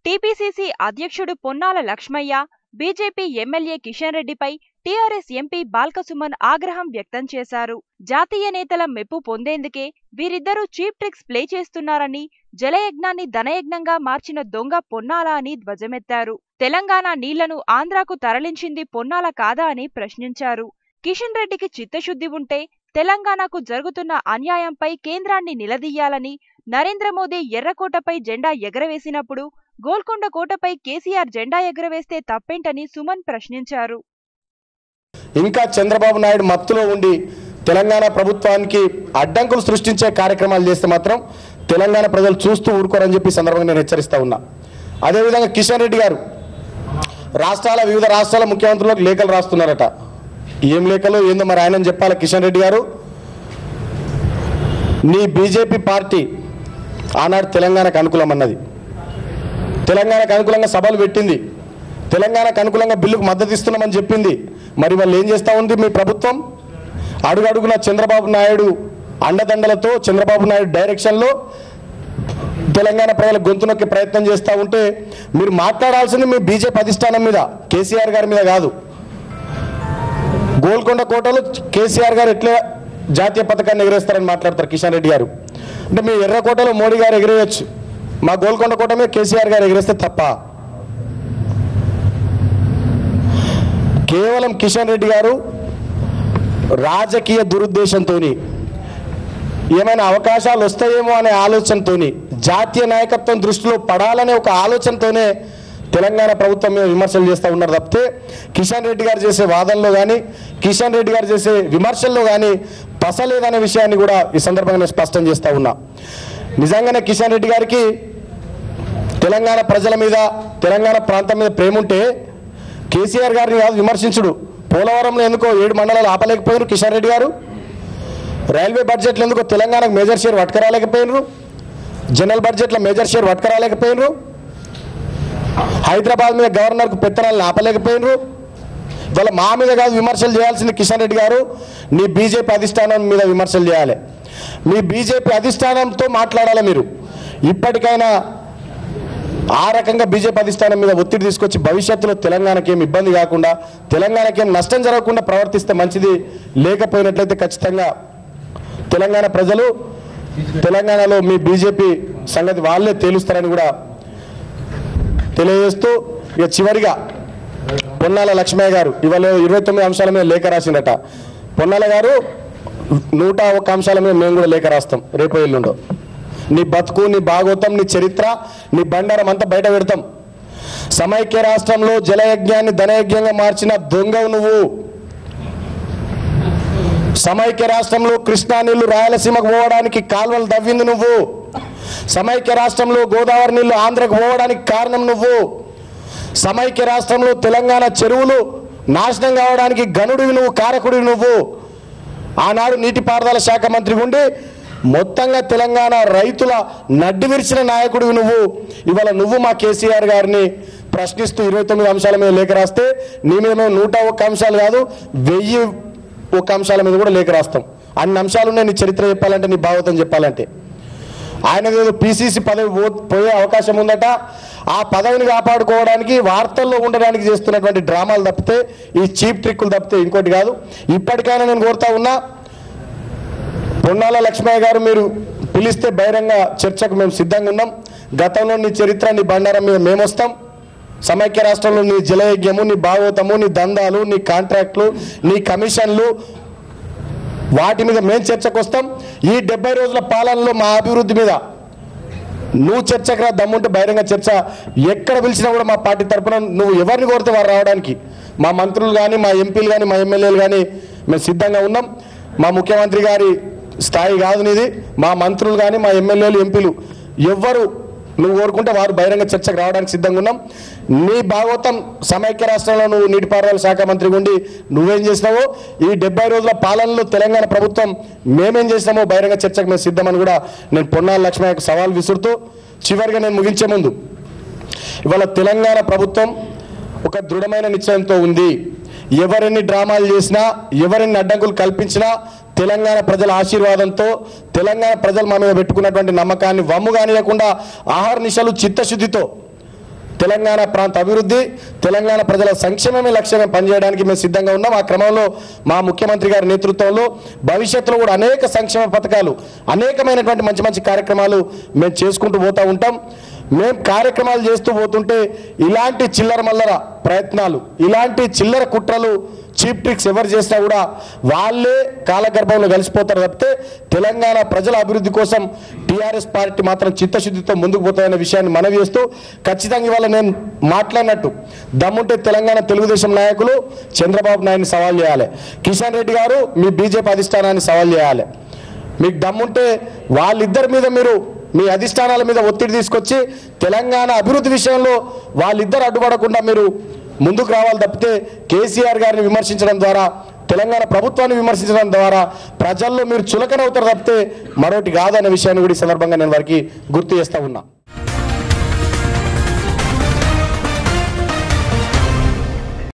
TPCC అధ్యక్షుడు Ponnala Lakshmaiah BJP MLA Kishan రెడ్డిపై TRS MP Balka Suman ఆగ్రహం వ్యక్తం చేశారు జాతీయ నేతల మెప్పు పొందేందుకే వీరిద్దరూ చీప్ ట్రిక్స్ ప్లే చేస్తున్నారని జలయజ్ఞాన్ని ధనయజ్ఞంగా మార్చిన దొంగ పొన్నాల అని ధ్వజమెత్తారు తెలంగాణ నీళ్లను ఆంధ్రాకు తరలించింది పొన్నాల కాదా అని ప్రశ్నించారు కిషన్ రెడ్డికి చిత్తశుద్ధి ఉంటే తెలంగాణకు జరుగుతున్న అన్యాయంపై కేంద్రాన్ని నిలదీయాలని నరేంద్ర మోదీ ఎర్రకోటపై జెండా ఎగరవేసినప్పుడు గోల్కొండ కోటపై కేసీఆర్ జెండా ఎగరవేస్తే తప్పేంటని సుమన్ ప్రశ్నించారు ఇంకా చంద్రబాబు నాయుడు మత్తులో ఉండి తెలంగాణ ప్రభుత్వానికి అడ్డంకులు సృష్టించే కార్యక్రమాలు చేస్తే మాత్రం తెలంగాణ ప్రజలు చూస్తూ ఊరుకోరని చెప్పి ఈ సందర్భంగా నేను హెచ్చరిస్తా ఉన్నా అదేవిధంగా కిషన్ రెడ్డి గారు రాష్ట్రాల వివిధ రాష్ట్రాల ముఖ్యమంత్రులకు లేఖలు రాస్తున్నారట ఏం లేఖలు ఏందో మరి ఆయన చెప్పాలి కిషన్ రెడ్డి గారు నీ బీజేపీ పార్టీ ఆనాడు తెలంగాణకు అనుకూలం అన్నది తెలంగాణకు అనుకూలంగా సభలు పెట్టింది తెలంగాణకు అనుకూలంగా బిల్లుకు మద్దతు ఇస్తున్నామని చెప్పింది మరి వాళ్ళు ఏం చేస్తూ ఉంది మీ ప్రభుత్వం అడుగడుగున చంద్రబాబు నాయుడు అండదండలతో చంద్రబాబు నాయుడు డైరెక్షన్లో తెలంగాణ ప్రజల గొంతు నొక్కే ప్రయత్నం చేస్తూ ఉంటే మీరు మాట్లాడాల్సింది మీ బీజేపీ అధిష్టానం మీద కేసీఆర్ గారి మీద కాదు గోల్కొండ కోటలో కేసీఆర్ గారు ఎట్లా జాతీయ పథకాన్ని ఎగరేస్తారని మాట్లాడతారు కిషన్ రెడ్డి గారు అంటే మీ ఎర్రకోటలో మోడీ గారు ఎగిరేయచ్చు మా గోల్కొండ కోట మీద కేసీఆర్ గారు ఎగిరేస్తే తప్ప కేవలం కిషన్ రెడ్డి గారు రాజకీయ దురుద్దేశంతో ఏమైనా అవకాశాలు వస్తాయేమో అనే ఆలోచనతో జాతీయ నాయకత్వం దృష్టిలో పడాలనే ఒక ఆలోచనతోనే తెలంగాణ ప్రభుత్వం మీద విమర్శలు చేస్తూ ఉన్నారు తప్పితే కిషన్ రెడ్డి గారు చేసే వాదనలో కానీ కిషన్ రెడ్డి గారు చేసే విమర్శల్లో కానీ పసలేదనే విషయాన్ని కూడా ఈ సందర్భంగా నేను స్పష్టం చేస్తూ ఉన్నా నిజంగానే కిషన్ రెడ్డి గారికి తెలంగాణ ప్రజల మీద తెలంగాణ ప్రాంతం మీద ప్రేమ ఉంటే కేసీఆర్ గారిని కాదు విమర్శించుడు పోలవరంలో ఎందుకో ఏడు మండలాలు ఆపలేకపోయారు కిషన్ రెడ్డి గారు రైల్వే బడ్జెట్లో ఎందుకో తెలంగాణకు మేజర్ షేర్ పట్టుకరాలేకపోయినరు జనరల్ బడ్జెట్లో మేజర్ షేర్ పట్టుకరాలేకపోయినరు హైదరాబాద్ మీద గవర్నర్కు పెత్తనాలను ఆపలేకపోయినరు ఇవాళ మా మీద కాదు విమర్శలు చేయాల్సింది కిషన్ రెడ్డి గారు నీ బీజేపీ అధిష్టానం మీద విమర్శలు చేయాలి మీ బీజేపీ అధిష్టానంతో మాట్లాడాలి మీరు ఇప్పటికైనా ఆ రకంగా బీజేపీ అధిష్టానం మీద ఒత్తిడి తీసుకొచ్చి భవిష్యత్తులో తెలంగాణకి ఏం ఇబ్బంది కాకుండా తెలంగాణకి ఏం నష్టం జరగకుండా ప్రవర్తిస్తే మంచిది లేకపోయినట్లయితే ఖచ్చితంగా తెలంగాణ ప్రజలు తెలంగాణలో మీ బీజేపీ సంగతి వాళ్ళే తేలుస్తారని కూడా తెలియజేస్తూ ఇక చివరిగా పొన్నాల లక్ష్మయ్య గారు ఇవాళ ఇరవై తొమ్మిది అంశాల మీద లేఖ రాసిందట పొన్నాల గారు నూట ఒక్క అంశాల మీద మేము కూడా లేఖ రాస్తాం రేపు ఎల్లుండో నీ బతుకు నీ భాగోతం నీ చరిత్ర నీ బండారం అంతా బయట పెడతాం సమైక్య రాష్ట్రంలో జలయజ్ఞాన్ని ధనయజ్ఞంగా మార్చిన దొంగవు నువ్వు సమైక్య రాష్ట్రంలో కృష్ణా నీళ్లు రాయలసీమకు పోవడానికి కాల్వలు దవ్వింది నువ్వు సమైక్య రాష్ట్రంలో గోదావరి నీళ్లు ఆంధ్రకు పోవడానికి కారణం నువ్వు సమైక్య రాష్ట్రంలో తెలంగాణ చెరువులు నాశనం కావడానికి గనుడివి నువ్వు కారకుడివి నువ్వు ఆనాడు నీటిపారుదల శాఖ మంత్రి ఉండి మొత్తంగా తెలంగాణ రైతుల నడ్డి విరిచిన నాయకుడివి నువ్వు ఇవాళ నువ్వు మా కేసీఆర్ గారిని ప్రశ్నిస్తూ ఇరవై తొమ్మిది అంశాల మీద లేఖ రాస్తే నీ మీద మేము నూట ఒక్క అంశాలు కాదు వెయ్యి ఒక్క అంశాల మీద కూడా లేఖ రాస్తాం అన్ని అంశాలు ఉన్నాయి నీ చరిత్ర చెప్పాలంటే నీ భాగవతం చెప్పాలంటే ఆయన ఏదో పీసీసీ పదవి పో- పోయే అవకాశం ఉందట ఆ పదవిని కాపాడుకోవడానికి వార్తల్లో ఉండడానికి చేస్తున్నటువంటి డ్రామాలు తప్పితే ఈ చీప్ ట్రిక్కులు తప్పితే ఇంకోటి కాదు ఇప్పటికైనా నేను కోరుతా ఉన్నా పొన్నాల లక్ష్మయ్య గారు మీరు పిలిస్తే బహిరంగ చర్చకు మేము సిద్ధంగా ఉన్నాం గతంలో నీ చరిత్ర నీ బండారం మీద మేము వస్తాం సమైక్య రాష్ట్రంలో నీ జలయజ్ఞము నీ భాగవతము నీ దందాలు నీ కాంట్రాక్ట్లు నీ కమిషన్లు వాటి మీద మేము చర్చకు వస్తాం ఈ డెబ్బై రోజుల పాలనలో మా అభివృద్ధి మీద నువ్వు చర్చకు రా దమ్ముంటే బహిరంగ చర్చ ఎక్కడ పిలిచినా కూడా మా పార్టీ తరపున నువ్వు ఎవరిని కోరితే వారు రావడానికి మా మంత్రులు కానీ మా ఎంపీలు కానీ మా ఎమ్మెల్యేలు కానీ మేము సిద్ధంగా ఉన్నాం మా ముఖ్యమంత్రి గారి స్థాయి కాదు నీది మా మంత్రులు కానీ మా ఎమ్మెల్యేలు ఎంపీలు ఎవ్వరు నువ్వు కోరుకుంటే వారు బహిరంగ చర్చకు రావడానికి సిద్ధంగా ఉన్నాం నీ భాగవతం సమైక్య రాష్ట్రంలో నువ్వు నీటిపారుదల శాఖ మంత్రి ఉండి నువ్వేం చేసినావో ఈ డెబ్బై రోజుల పాలనలో తెలంగాణ ప్రభుత్వం మేమేం చేసినామో బహిరంగ చర్చకు మేము సిద్ధమని కూడా నేను పొన్నాల లక్ష్మయ్యకు సవాల్ విసురుతూ చివరిగా నేను ముగించే ముందు ఇవాళ తెలంగాణ ప్రభుత్వం ఒక దృఢమైన నిశ్చయంతో ఉంది ఎవరెన్ని డ్రామాలు చేసినా ఎవరెన్ని అడ్డంకులు కల్పించినా తెలంగాణ ప్రజల ఆశీర్వాదంతో తెలంగాణ ప్రజలు మా మీద పెట్టుకున్నటువంటి నమ్మకాన్ని వమ్ము కానియకుండా ఆహార నిశలు చిత్తశుద్ధితో తెలంగాణ ప్రాంత అభివృద్ధి తెలంగాణ ప్రజల సంక్షేమమే లక్ష్యమే పనిచేయడానికి మేము సిద్ధంగా ఉన్నాం ఆ క్రమంలో మా ముఖ్యమంత్రి గారి నేతృత్వంలో భవిష్యత్తులో కూడా అనేక సంక్షేమ పథకాలు అనేకమైనటువంటి మంచి మంచి కార్యక్రమాలు మేము చేసుకుంటూ పోతూ ఉంటాం మేము కార్యక్రమాలు చేస్తూ పోతుంటే ఇలాంటి చిల్లర మల్లర ప్రయత్నాలు ఇలాంటి చిల్లర కుట్రలు చీప్ ట్రిక్స్ ఎవరు చేసినా కూడా వాళ్ళే కాలగర్భంలో కలిసిపోతారు తప్పితే తెలంగాణ ప్రజల అభివృద్ధి కోసం టీఆర్ఎస్ పార్టీ మాత్రం చిత్తశుద్ధితో ముందుకు పోతాయనే విషయాన్ని మనవి చేస్తూ ఖచ్చితంగా ఇవాళ నేను మాట్లాడినట్టు దమ్ముంటే తెలంగాణ తెలుగుదేశం నాయకులు చంద్రబాబు నాయుడిని సవాల్ చేయాలి కిషన్ రెడ్డి గారు మీ బీజేపీ అధిష్టానాన్ని సవాల్ చేయాలి మీకు దమ్ముంటే వాళ్ళిద్దరి మీద మీరు మీ అధిష్టానాల మీద ఒత్తిడి తీసుకొచ్చి తెలంగాణ అభివృద్ధి విషయంలో వాళ్ళిద్దరు అడ్డుపడకుండా మీరు ముందుకు రావాలి తప్పితే కేసీఆర్ గారిని విమర్శించడం ద్వారా తెలంగాణ ప్రభుత్వాన్ని విమర్శించడం ద్వారా ప్రజల్లో మీరు చులకనవుతారు తప్పితే మరొకటి కాదనే విషయాన్ని కూడా ఈ సందర్భంగా నేను వారికి గుర్తు చేస్తా ఉన్నా